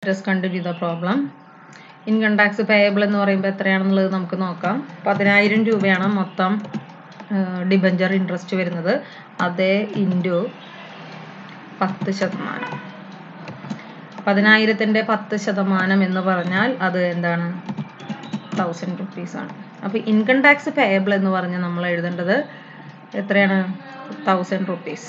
just continue the problem income tax payable എന്ന് പറയുമ്പോൾ എത്രയാണെന്നുള്ളത് നമുക്ക് നോക്കാം പതിനായിരം രൂപയാണ് മൊത്തം ഡിബഞ്ചർ ഇൻട്രസ്റ്റ് വരുന്നത് അതേ ഇൻറ്റു പത്ത് ശതമാനം പതിനായിരത്തിൻ്റെ പത്ത് ശതമാനം എന്ന് പറഞ്ഞാൽ അത് എന്താണ് തൗസൻഡ് റുപ്പീസ് ആണ് അപ്പോൾ ഇൻകം ടാക്സ് പേയബിൾ എന്ന് പറഞ്ഞാൽ നമ്മൾ എഴുതേണ്ടത് എത്രയാണ് തൗസൻഡ് റുപ്പീസ്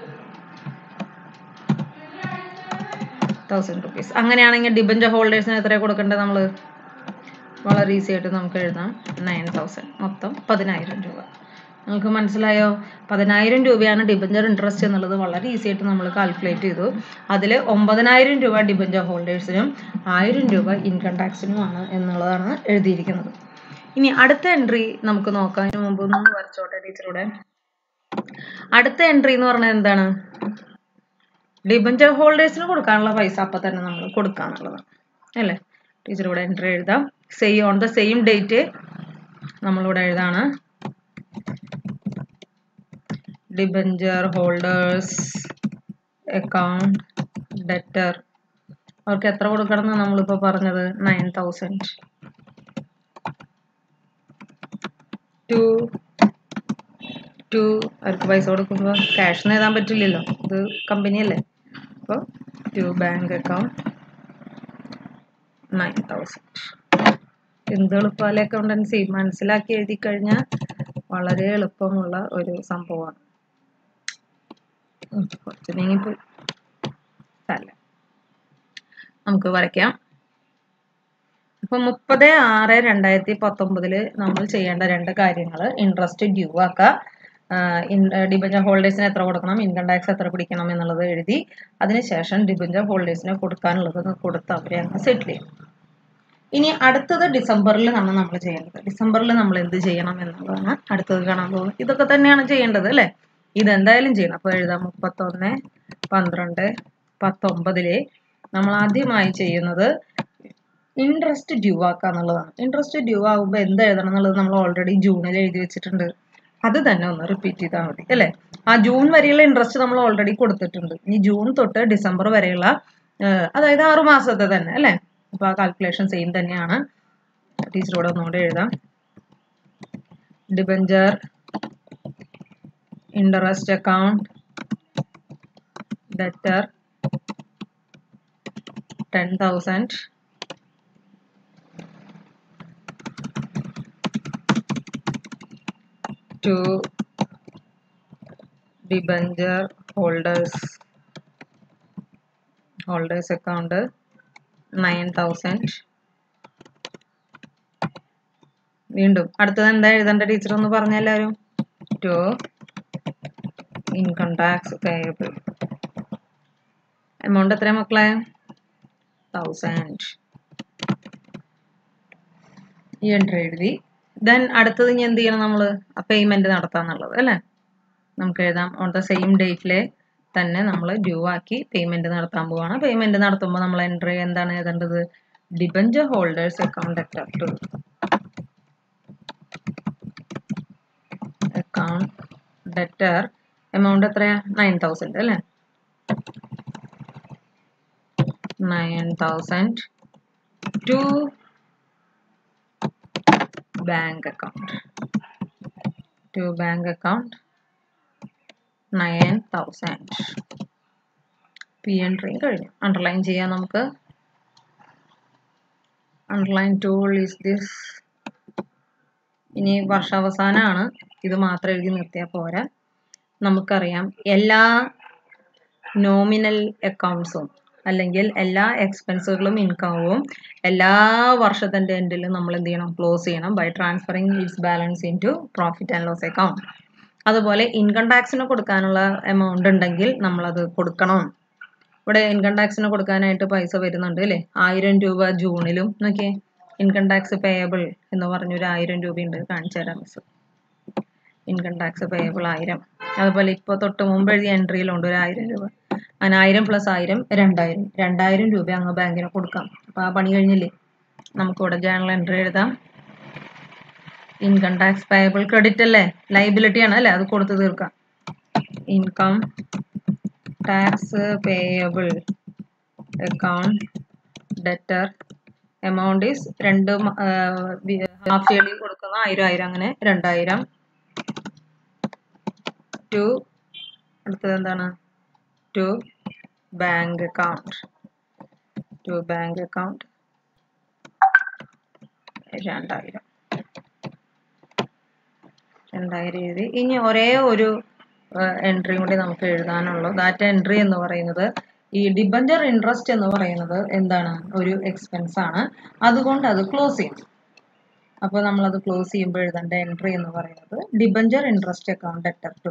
തൗസൻഡ് റുപ്പീസ് അങ്ങനെയാണെങ്കിൽ ഡിബഞ്ചർ ഹോൾഡേഴ്സിന് എത്ര കൊടുക്കേണ്ടത് നമ്മൾ വളരെ ഈസി ആയിട്ട് നമുക്ക് എഴുതാം നയൻ തൗസൻഡ് മൊത്തം പതിനായിരം രൂപ നിങ്ങൾക്ക് മനസ്സിലായോ പതിനായിരം രൂപയാണ് ഡിബഞ്ചർ ഇൻട്രസ്റ്റ് എന്നുള്ളത് വളരെ ഈസി ആയിട്ട് നമ്മൾ കാൽക്കുലേറ്റ് ചെയ്തു അതിൽ ഒമ്പതിനായിരം രൂപ ഡിബഞ്ചർ ഹോൾഡേഴ്സിനും ആയിരം രൂപ ഇൻകം ടാക്സിനുമാണ് എന്നുള്ളതാണ് എഴുതിയിരിക്കുന്നത് ഇനി അടുത്ത എൻട്രി നമുക്ക് നോക്കാം അതിന് മുമ്പ് ഒന്ന് വരച്ചോട്ടെ ടീച്ചറുടെ അടുത്ത എൻട്രി എന്ന് പറഞ്ഞാൽ എന്താണ് ഡിബഞ്ചർ ഹോൾഡേഴ്സിന് കൊടുക്കാനുള്ള പൈസ അപ്പം തന്നെ നമ്മൾ കൊടുക്കാന്നുള്ളതാണ് അല്ലേ ടീച്ചർ ഇവിടെ എൻട്രി എഴുതാം same on the same date നമ്മളിവിടെ എഴുതാണ് ഡിബഞ്ചർ ഹോൾഡേഴ്സ് അക്കൗണ്ട് ഡെറ്റർ അവർക്ക് എത്ര കൊടുക്കണം എന്ന് നമ്മളിപ്പോൾ പറഞ്ഞത് നയൻ തൗസൻഡ് ടു ടു അവർക്ക് പൈസ കൊടുക്കുമ്പോൾ ക്യാഷ് എഴുതാൻ പറ്റില്ലല്ലോ ഇത് കമ്പനിയല്ലേ അപ്പോൾ to bank account nine thousand എന്ത് എളുപ്പമല്ലേ അക്കൗണ്ടൻസി മനസ്സിലാക്കി എഴുതി കഴിഞ്ഞാൽ വളരെ എളുപ്പമുള്ള ഒരു സംഭവമാണ് ഉം, കുറച്ച് നീങ്ങിപ്പോയി അല്ല നമുക്ക് വരയ്ക്കാം അപ്പൊ മുപ്പത് ആറ് രണ്ടായിരത്തി പത്തൊമ്പതില് നമ്മൾ ചെയ്യേണ്ട രണ്ട് കാര്യങ്ങൾ ഇൻട്രസ്റ്റ് ഡ്യൂ ആക്കുക ഡിബഞ്ചർ ഹോൾഡേഴ്സിന് എത്ര കൊടുക്കണം ഇൻകം ടാക്സ് എത്ര പിടിക്കണം എന്നുള്ളത് എഴുതി അതിനുശേഷം ഡിബഞ്ചർ ഹോൾഡേഴ്സിന് കൊടുക്കാനുള്ളത് കൊടുത്ത് അവരെ അങ്ങ് സെറ്റിൽ ചെയ്യും ഇനി അടുത്തത് ഡിസംബറിലാണ് നമ്മൾ ചെയ്യേണ്ടത് ഡിസംബറിൽ നമ്മൾ എന്ത് ചെയ്യണം എന്നുള്ളതാണ് അടുത്തത് കാണാൻ പോകുന്നത് ഇതൊക്കെ തന്നെയാണ് ചെയ്യേണ്ടത് അല്ലേ ഇതെന്തായാലും ചെയ്യണം അപ്പോൾ എഴുതാം മുപ്പത്തൊന്ന് പന്ത്രണ്ട് പത്തൊമ്പതില് നമ്മൾ ആദ്യമായി ചെയ്യുന്നത് ഇൻട്രസ്റ്റ് ഡ്യൂ ആക്കുക എന്നുള്ളതാണ് ഇൻട്രസ്റ്റ് ഡ്യൂ ആകുമ്പോൾ എന്ത് എഴുതണം എന്നുള്ളത് നമ്മൾ ഓൾറെഡി ജൂണിൽ എഴുതി വെച്ചിട്ടുണ്ട് അത് തന്നെ ഒന്ന് റിപ്പീറ്റ് ചെയ്താൽ മതി അല്ലേ ആ ജൂൺ വരെയുള്ള ഇൻട്രസ്റ്റ് നമ്മൾ ഓൾറെഡി കൊടുത്തിട്ടുണ്ട് ഇനി ജൂൺ തൊട്ട് ഡിസംബർ വരെയുള്ള ഏഹ്, അതായത് ആറു മാസത്തെ തന്നെ അല്ലേ അപ്പൊ ആ കാൽക്കുലേഷൻ സെയിം തന്നെയാണ് ടീച്ചറോട് ഒന്നുകൂടെ എഴുതാം debenture interest account debtor ten thousand to debenture holders holders account 9000 വീണ്ടും അടുത്തത് എന്താ എഴുതേണ്ട ടീച്ചർ ഒന്ന് പറഞ്ഞ എല്ലാവരും to income tax payable amount എത്ര മക്കളെ തൗസൻഡ് ഈ എൻട്രി എഴുതി ദെൻ അടുത്തത് ഇനി എന്ത് ചെയ്യണം നമ്മൾ പേയ്മെന്റ് നടത്താന്നുള്ളത് അല്ലേ നമുക്ക് എഴുതാം ഓൺ ദ സെയിം ഡേറ്റിലെ തന്നെ നമ്മൾ ഡ്യൂ ആക്കി പേയ്മെന്റ് നടത്താൻ പോവാണ് പേയ്മെന്റ് നടത്തുമ്പോൾ നമ്മൾ എൻട്രി എന്താണ് എഴുതേണ്ടത് debenture holders account to account debtor amount എത്രയാ നയൻ തൗസൻഡ് അല്ലേ nine thousand to bank account to bank account 9000 പി എൻട്രിയും കഴിഞ്ഞു അണ്ടർലൈൻ ചെയ്യാം നമുക്ക് അണ്ടർലൈൻ ടൂൾ ഈസ് ദിസ് ഇനി വർഷാവസാനമാണ് ഇത് മാത്രം എഴുതി നിർത്തിയാൽ പോരാ നമുക്കറിയാം എല്ലാ നോമിനൽ അക്കൗണ്ട്സും അല്ലെങ്കിൽ എല്ലാ എക്സ്പെൻസുകളും ഇൻകവും എല്ലാ വർഷത്തിൻ്റെ എൻഡിലും നമ്മൾ എന്ത് ചെയ്യണം ക്ലോസ് ചെയ്യണം by transferring its balance into profit and loss account അതുപോലെ ഇൻകം ടാക്സിന് കൊടുക്കാനുള്ള എമൗണ്ട് ഉണ്ടെങ്കിൽ നമ്മളത് കൊടുക്കണം ഇവിടെ ഇൻകം ടാക്സിന് കൊടുക്കാനായിട്ട് പൈസ വരുന്നുണ്ട് അല്ലേ ആയിരം രൂപ ജൂണിലും നോക്കിയേ ഇൻകം ടാക്സ് പേയബിൾ എന്ന് പറഞ്ഞൊരു ആയിരം രൂപയുണ്ട് കാണിച്ചു തരാം മിസ് ഇൻകം ടാക്സ് പേയബിൾ ആയിരം അതുപോലെ ഇപ്പോൾ തൊട്ട് മുമ്പ് എഴുതിയ എൻട്രിയിലുണ്ട് ഒരു ആയിരം രൂപ അങ്ങനെ ആയിരം പ്ലസ് ആയിരം രണ്ടായിരം രണ്ടായിരം രൂപ അങ്ങ് ബാങ്കിന് കൊടുക്കാം അപ്പോൾ ആ പണി കഴിഞ്ഞില്ലേ നമുക്കിവിടെ ജേണൽ എൻട്രി എഴുതാം ഇൻകം ടാക്സ് പേയബിൾ ക്രെഡിറ്റ് അല്ലേ ലൈബിലിറ്റി ആണ് അല്ലേ അത് കൊടുത്ത് തീർക്കാം income tax payable account debtor amount is രണ്ട് ഹാഫ് ഇയർലി കൊടുക്കുന്ന ആയിരം ആയിരം അങ്ങനെ രണ്ടായിരം ടു അടുത്തത് എന്താണ് to bank account to bank account രണ്ടായിരം രണ്ടായിരം എഴുതി ഇനി ഒരേ ഒരു എൻട്രി കൂടി നമുക്ക് എഴുതാനുള്ളൂ ദാറ്റ് എൻട്രി എന്ന് പറയുന്നത് ഈ ഡിബഞ്ചർ ഇൻട്രസ്റ്റ് എന്ന് പറയുന്നത് എന്താണ് ഒരു എക്സ്പെൻസ് ആണ് അതുകൊണ്ട് അത് ക്ലോസ് ചെയ്യും അപ്പോൾ നമ്മളത് ക്ലോസ് ചെയ്യുമ്പോൾ എഴുതേണ്ട എൻട്രി എന്ന് പറയുന്നത് debenture interest account debtor to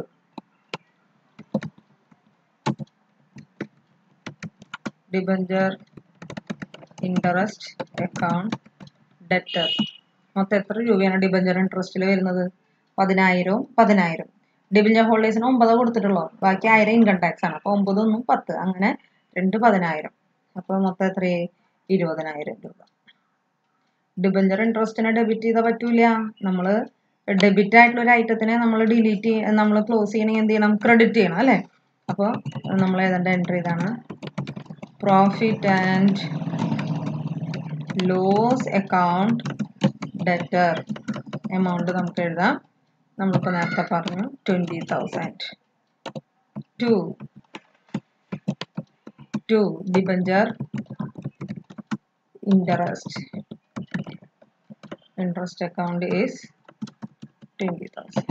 debenture interest account debtor മൊത്തം എത്ര രൂപയാണ് ഡിബഞ്ചർ ഇൻട്രസ്റ്റിൽ വരുന്നത് പതിനായിരവും പതിനായിരം ഡിബഞ്ചർ ഹോൾഡേഴ്സിന് ഒമ്പത് കൊടുത്തിട്ടുള്ളൂ ബാക്കി ആയിരം ഇൻകം ടാക്സ് ആണ് അപ്പോൾ ഒമ്പതൊന്നും പത്ത് അങ്ങനെ രണ്ട് പതിനായിരം അപ്പോൾ മൊത്തം എത്രയായി ഇരുപതിനായിരം രൂപ ഡിബഞ്ചർ ഇൻട്രസ്റ്റിനെ ഡെബിറ്റ് ചെയ്താൽ പറ്റൂല നമ്മൾ ഡെബിറ്റ് ആയിട്ടുള്ള ഒരു ഐറ്റത്തിനെ നമ്മൾ ഡിലീറ്റ് നമ്മൾ ക്ലോസ് ചെയ്യണമെങ്കിൽ എന്ത് ചെയ്യണം ക്രെഡിറ്റ് ചെയ്യണം അല്ലേ അപ്പോൾ നമ്മൾ ഏതാണ്ട് എൻട്രി ഇതാണ് profit and loss account debtor amount നമുക്ക് എഴുതാം നമ്മളിപ്പോൾ നേരത്തെ പറഞ്ഞു twenty thousand to to debenture interest interest account is twenty thousand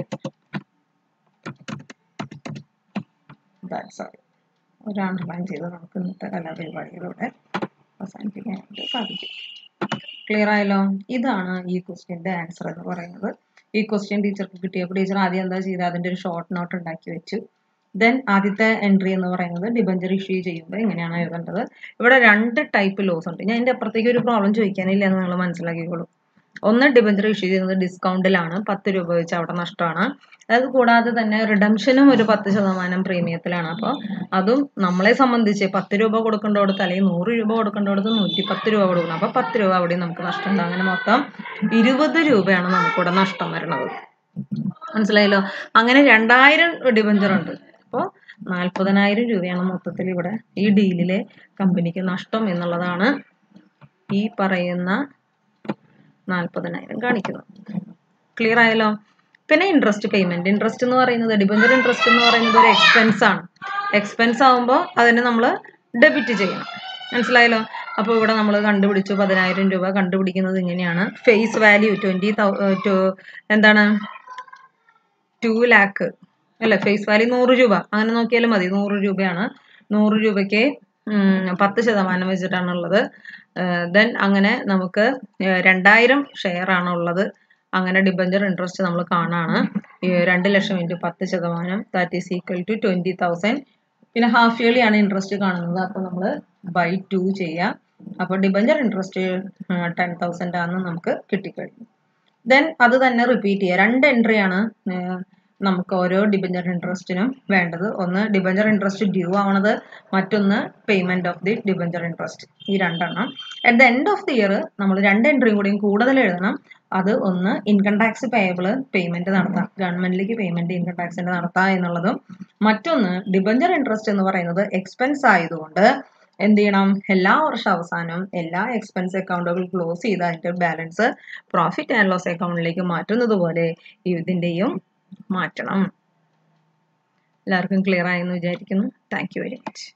that's all ഒരു അണ്ടർലൈൻ ചെയ്ത് നമുക്ക് ഇന്നത്തെ കലാപരിപാടികളിലൂടെ അവസാനിപ്പിക്കാനായിട്ട് സാധിക്കും ക്ലിയർ ആയല്ലോ ഇതാണ് ഈ ക്വസ്റ്റ്യൻ്റെ ആൻസർ എന്ന് പറയുന്നത് ഈ ക്വസ്റ്റ്യൻ ടീച്ചർക്ക് കിട്ടിയപ്പോൾ ടീച്ചർ ആദ്യം എന്താ ചെയ്തത് അതിൻ്റെ ഒരു ഷോർട്ട് നോട്ട് ഉണ്ടാക്കി വെച്ചു ദെൻ ആദ്യത്തെ എൻട്രി എന്ന് പറയുന്നത് ഡിബഞ്ചർ ഇഷ്യൂ ചെയ്യുമ്പോൾ എങ്ങനെയാണ് എഴുതേണ്ടത് ഇവിടെ രണ്ട് ടൈപ്പ് ലോസ് ഉണ്ട് ഞാൻ എൻ്റെ അപ്പുറത്തേക്ക് ഒരു പ്രോബ്ലം ചോദിക്കാനില്ല എന്ന് നിങ്ങൾ മനസ്സിലാക്കിക്കോളൂ ഒന്ന് ഡിബഞ്ചർ ഇഷ്യൂ ചെയ്യുന്നത് ഡിസ്കൗണ്ടിലാണ് പത്ത് രൂപ വെച്ച് അവിടെ നഷ്ടമാണ് അത് കൂടാതെ തന്നെ റിഡംഷനും ഒരു പത്ത് ശതമാനം പ്രീമിയത്തിലാണ് അപ്പോൾ അതും നമ്മളെ സംബന്ധിച്ച് പത്ത് രൂപ കൊടുക്കേണ്ടടുത്ത് അല്ലെങ്കിൽ നൂറ് രൂപ കൊടുക്കേണ്ടടുത്ത് നൂറ്റി പത്ത് രൂപ കൊടുക്കണം അപ്പോൾ പത്ത് രൂപ അവിടെ നമുക്ക് നഷ്ടമുണ്ട് അങ്ങനെ മൊത്തം ഇരുപത് രൂപയാണ് നമുക്കിവിടെ നഷ്ടം വരുന്നത് മനസ്സിലായല്ലോ അങ്ങനെ രണ്ടായിരം ഡിബഞ്ചർ ഉണ്ട് അപ്പോൾ നാൽപ്പതിനായിരം രൂപയാണ് മൊത്തത്തിൽ ഇവിടെ ഈ ഡീലിലെ കമ്പനിക്ക് നഷ്ടം എന്നുള്ളതാണ് ഈ പറയുന്ന നാൽപ്പതിനായിരം കാണിക്കുന്നത് ക്ലിയർ ആയല്ലോ പിന്നെ ഇൻട്രസ്റ്റ് പേയ്മെന്റ് ഇൻട്രസ്റ്റ് എന്ന് പറയുന്നത് ഡിബഞ്ചർ ഇൻട്രസ്റ്റ് എന്ന് പറയുന്നത് ഒരു എക്സ്പെൻസ് ആണ് എക്സ്പെൻസ് ആകുമ്പോൾ അതിനെ നമ്മൾ ഡെബിറ്റ് ചെയ്യണം മനസ്സിലായല്ലോ അപ്പോൾ ഇവിടെ നമ്മൾ കണ്ടുപിടിച്ചു പതിനായിരം രൂപ കണ്ടുപിടിക്കുന്നത് ഇങ്ങനെയാണ് ഫേസ് വാല്യൂ ട്വൻറ്റി ടു എന്താണ് ടു ലാക്ക് അല്ലേ ഫേസ് വാല്യൂ നൂറ് രൂപ അങ്ങനെ നോക്കിയാലും മതി നൂറ് രൂപയാണ് നൂറ് രൂപയ്ക്ക് പത്ത് ശതമാനം വെച്ചിട്ടാണുള്ളത് ദെൻ അങ്ങനെ നമുക്ക് രണ്ടായിരം ഷെയർ ആണ് ഉള്ളത് അങ്ങനെ ഡിബഞ്ചർ ഇൻട്രസ്റ്റ് നമ്മൾ കാണാണ് രണ്ട് ലക്ഷം ഇൻറ്റു പത്ത് ശതമാനം that is equal to twenty thousand പിന്നെ ഹാഫ് ഇയർലി ആണ് ഇൻട്രസ്റ്റ് കാണുന്നത് അപ്പോൾ നമ്മൾ ബൈ ടു ചെയ്യാം അപ്പോൾ ഡിബഞ്ചർ ഇൻട്രസ്റ്റ് ടെൻ തൗസൻഡ് ആണെന്ന് നമുക്ക് കിട്ടിക്കഴിഞ്ഞു ദെൻ അത് തന്നെ റിപ്പീറ്റ് ചെയ്യുക രണ്ട് എൻട്രി ആണ് നമുക്ക് ഓരോ ഡിബഞ്ചർ ഇൻട്രസ്റ്റിനും വേണ്ടത് ഒന്ന് ഡിബഞ്ചർ ഇൻട്രസ്റ്റ് ഡ്യൂ ആവണത് മറ്റൊന്ന് payment of the debenture interest ഈ രണ്ടെണ്ണം at the end of the year നമ്മൾ രണ്ട് എൻട്രിയും കൂടിയും കൂടുതൽ എഴുതണം അത് ഒന്ന് ഇൻകം ടാക്സ് പേയബിൾ പേയ്മെന്റ് നടത്താം ഗവൺമെന്റിലേക്ക് പേയ്മെന്റ് ഇൻകം ടാക്സിന്റെ നടത്താം എന്നുള്ളതും മറ്റൊന്ന് ഡിബഞ്ചർ ഇൻട്രസ്റ്റ് എന്ന് പറയുന്നത് എക്സ്പെൻസ് ആയതുകൊണ്ട് എന്ത് ചെയ്യണം എല്ലാ വർഷ അവസാനവും എല്ലാ എക്സ്പെൻസ് അക്കൗണ്ടുകൾ ക്ലോസ് ചെയ്ത് അതിന്റെ ബാലൻസ് പ്രോഫിറ്റ് ആൻഡ് ലോസ് അക്കൗണ്ടിലേക്ക് മാറ്റുന്നത് പോലെ ഇതിന്റെയും മാറ്റണം എല്ലാവർക്കും ക്ലിയർ ആയെന്ന് വിചാരിക്കുന്നു താങ്ക് യു വെരി മച്ച്